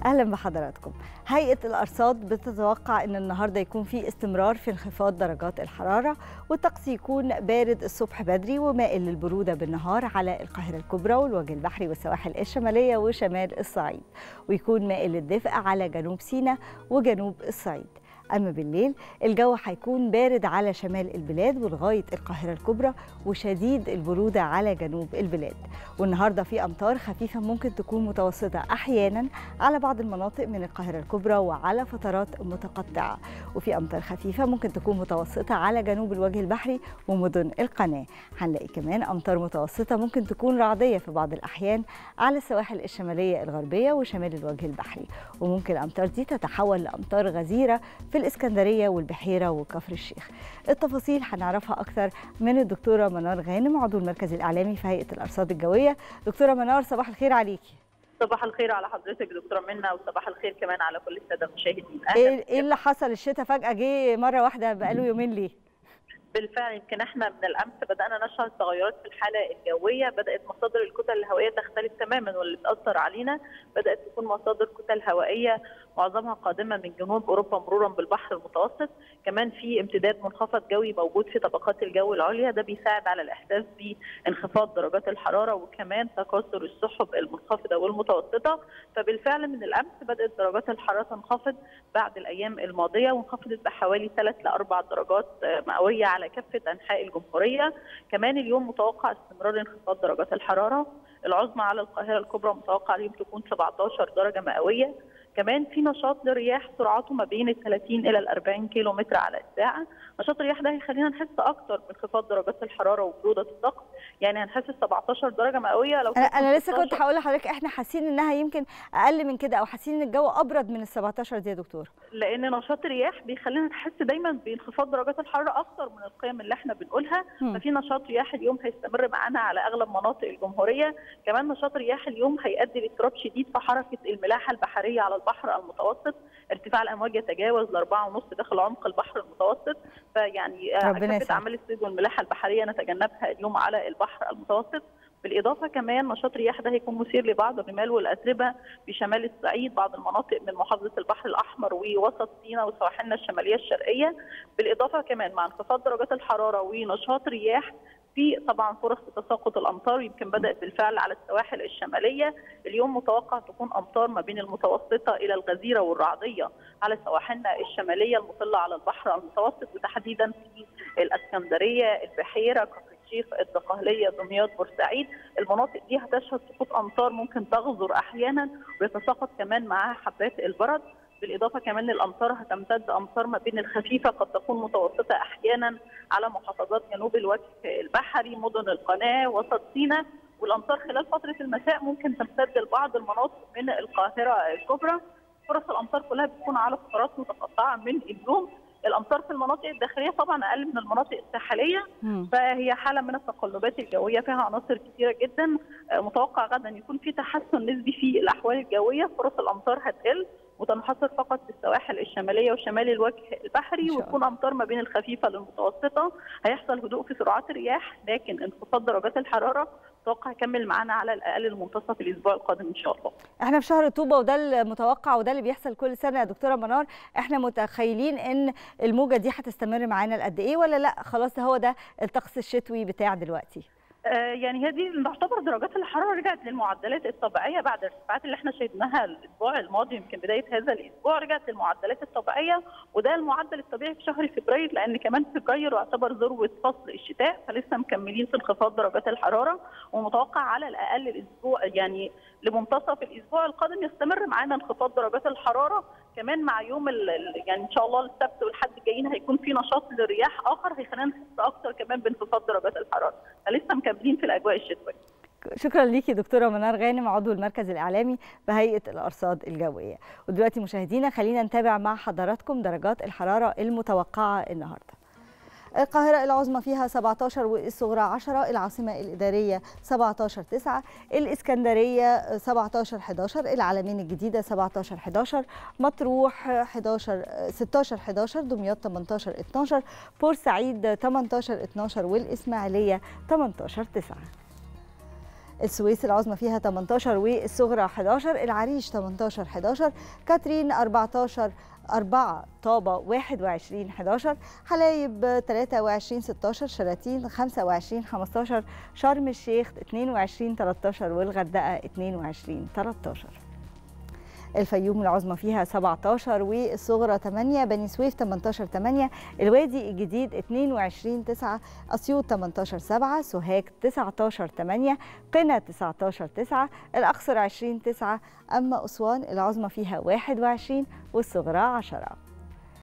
اهلا بحضراتكم هيئه الارصاد بتتوقع ان النهارده يكون في استمرار في انخفاض درجات الحراره والطقس يكون بارد الصبح بدري ومائل للبروده بالنهار على القاهره الكبرى والوجه البحري والسواحل الشماليه وشمال الصعيد ويكون مائل للدفء على جنوب سيناء وجنوب الصعيد أما بالليل الجو هيكون بارد على شمال البلاد ولغاية القاهرة الكبرى وشديد البرودة على جنوب البلاد والنهاردة في أمطار خفيفة ممكن تكون متوسطة أحيانا على بعض المناطق من القاهرة الكبرى وعلى فترات متقطعة وفي أمطار خفيفة ممكن تكون متوسطة على جنوب الوجه البحري ومدن القناة هنلاقي كمان أمطار متوسطة ممكن تكون رعدية في بعض الأحيان على السواحل الشمالية الغربية وشمال الوجه البحري وممكن الأمطار دي تتحول لأمطار غزيرة في الإسكندرية والبحيرة وكفر الشيخ التفاصيل هنعرفها أكثر من الدكتورة منار غانم عضو المركز الإعلامي في هيئة الأرصاد الجوية دكتورة منار صباح الخير عليكي صباح الخير على حضرتك دكتوره منى وصباح الخير كمان على كل الساده المشاهدين ايه ايه اللي حصل الشتاء فجاه جه مره واحده بقاله يومين ليه بالفعل يمكن احنا من الامس بدانا نشهد تغيرات في الحاله الجويه بدات مصادر الكتل الهوائيه تختلف تماما واللي بتاثر علينا بدات تكون مصادر كتل هوائيه معظمها قادمه من جنوب اوروبا مرورا بالبحر المتوسط كمان في امتداد منخفض جوي موجود في طبقات الجو العليا ده بيساعد على الاحساس بانخفاض درجات الحراره وكمان تكاثر السحب المنخفضه والمتوسطه فبالفعل من الامس بدات درجات الحراره تنخفض بعد الايام الماضيه وانخفضت بحوالي 3 ل 4 درجات مئويه على كافه انحاء الجمهوريه كمان اليوم متوقع استمرار انخفاض درجات الحراره العظمى على القاهره الكبرى متوقع اليوم تكون 17 درجه مئويه كمان في نشاط للرياح سرعته ما بين ال 30 الى ال 40 كيلو متر على الساعه نشاط الرياح ده هيخلينا نحس اكتر بانخفاض درجات الحراره وبروده الطقس يعني هنحس 17 درجه مئويه لو انا, أنا لسه كنت هقول لحضرتك احنا حاسين انها يمكن اقل من كده او حاسين ان الجو ابرد من ال 17 دي يا دكتور لان نشاط الرياح بيخلينا نحس دايما بانخفاض درجات الحراره اكتر من القيم اللي احنا بنقولها م. ففي نشاط رياح اليوم هيستمر معانا على اغلب مناطق الجمهوريه كمان نشاط رياح اليوم هيؤدي لاضطراب شديد في حركه الملاحه البحريه على البحر المتوسط ارتفاع الامواج يتجاوز ل 4.5 داخل عمق البحر المتوسط فيعني كافه اعمال الصيد والملاحه البحريه نتجنبها اليوم على البحر المتوسط بالاضافه كمان نشاط الرياح ده هيكون مثير لبعض الرمال والاتربه بشمال الصعيد بعض المناطق من محافظه البحر الاحمر ووسط سيناء وسواحلنا الشماليه الشرقيه بالاضافه كمان مع انخفاض درجات الحراره ونشاط رياح في طبعا فرص لتساقط الامطار يمكن بدات بالفعل على السواحل الشماليه اليوم متوقع تكون امطار ما بين المتوسطه الى الغزيره والرعديه على سواحلنا الشماليه المطله على البحر المتوسط وتحديدا في الاسكندريه البحيره كفر الشيخ الدقهليه دمياط بورسعيد المناطق دي هتشهد سقوط امطار ممكن تغزر احيانا ويتساقط كمان معاها حبات البرد بالاضافه كمان الامطار هتمتد امطار ما بين الخفيفه قد تكون متوسطه احيانا على محافظات جنوب الوجه البحري مدن القناه وسط سيناء والامطار خلال فتره المساء ممكن تمتد لبعض المناطق من القاهره الكبرى فرص الامطار كلها بتكون على فترات متقطعه من اليوم الامطار في المناطق الداخليه طبعا اقل من المناطق الساحليه م. فهي حاله من التقلبات الجويه فيها عناصر كثيره جدا متوقع غدا يكون في تحسن نسبي في الاحوال الجويه فرص الامطار هتقل وتنحصر فقط في السواحل الشماليه وشمال الوجه البحري وتكون امطار ما بين الخفيفه للمتوسطه هيحصل هدوء في سرعات الرياح لكن انخفاض درجات الحراره اتوقع يكمل معانا على الاقل المنتصف الاسبوع القادم ان شاء الله. احنا في شهر طوبه وده المتوقع وده اللي بيحصل كل سنه يا دكتوره منار، احنا متخيلين ان الموجه دي هتستمر معانا لقد ايه ولا لا خلاص هو ده الطقس الشتوي بتاع دلوقتي؟ يعني هي دي تعتبر درجات الحراره رجعت للمعدلات الطبيعيه بعد الارتفاعات اللي احنا شهدناها الاسبوع الماضي يمكن بدايه هذا الاسبوع رجعت للمعدلات الطبيعيه وده المعدل الطبيعي في شهر فبراير لان كمان فبراير يعتبر ذروه فصل الشتاء فلسه مكملين في انخفاض درجات الحراره ومتوقع على الاقل الاسبوع يعني لمنتصف الاسبوع القادم يستمر معانا انخفاض درجات الحراره كمان مع يوم يعني ان شاء الله السبت والحد الجايين هيكون في نشاط للرياح اخر هيخلينا نحس اكتر كمان بانخفاض درجات الحراره فلسه مكملين في الاجواء الشتويه شكرا ليكي دكتوره منار غانم عضو المركز الاعلامي بهيئه الارصاد الجويه ودلوقتي مشاهدينا خلينا نتابع مع حضراتكم درجات الحراره المتوقعه النهارده القاهرة العظمى فيها 17 والصغرى 10 العاصمة الإدارية 17 9 الإسكندرية 17 11 العلمين الجديدة 17 11 مطروح 11 16 11 دمياط 18 12 بورسعيد 18 12 والإسماعيلية 18 9 السويس العظمى فيها 18 والصغرى 11 العريش 18 11 كاترين 14 4 طابة 21 11 حلايب 23 16 شلاتين 25 15 شرم الشيخ 22 13 والغردقة 22 13 الفيوم العظمى فيها 17 والصغرى 8 بني سويف 18 8 الوادي الجديد 22 9 اسيوط 18 7 سوهاج 19 8 قنا 19 9 الاقصر 20 9 اما اسوان العظمى فيها 21 والصغرى 10